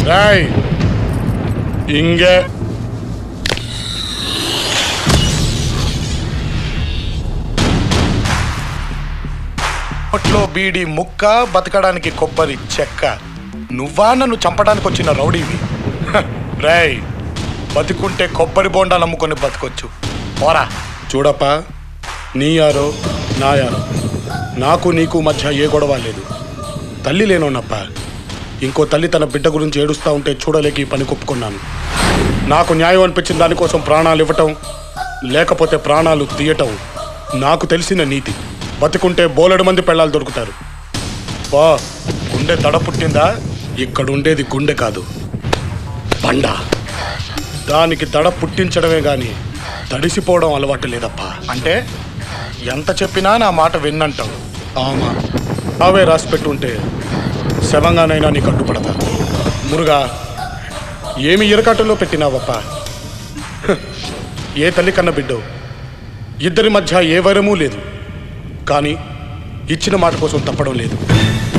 రాయ్ ఇంగే పొట్లో బీడి ముక్క బతకడానికి కొబ్బరి చెక్క నువ్వా నన్ను చంపడానికి వచ్చిన రౌడీవి హ, రేయ్ బతికుంటే కొబ్బరి బోండాలు అమ్ముకొని బతకొచ్చు పోరా చూడప్పా నీ యారో నా యారో నాకు నీకు మధ్య ఏ గొడవ లేదు తల్లి లేనోనప్ప ఇంకో తల్లి తన బిడ్డ గురించి ఏడుస్తూ ఉంటే చూడలేక ఈ పని కొప్పుకున్నాను నాకు న్యాయం అనిపించిన దానికోసం ప్రాణాలు ఇవ్వటం లేకపోతే ప్రాణాలు తీయటం నాకు తెలిసిన నీతి బతికుంటే బోలెడు మంది పెళ్ళాలు దొరుకుతారు వా గుండె దడ పుట్టిందా ఇక్కడ ఉండేది గుండె కాదు బండ దానికి దడ పుట్టించడమే గాని తడిసిపోవడం అలవాటు లేదప్పా అంటే ఎంత చెప్పినా నా మాట విన్నంటావు ఆమా అవే రాసి పెట్టుంటే శవంగానైనా నీకు అడ్డుపడతా మురుగా ఏమి ఇరకాటంలో పెట్టినావప్పా హ్, ఏ తల్లి కన్న బిడ్డో ఇద్దరి మధ్య ఏ వైరమూ లేదు కానీ ఇచ్చిన మాట కోసం తప్పడం లేదు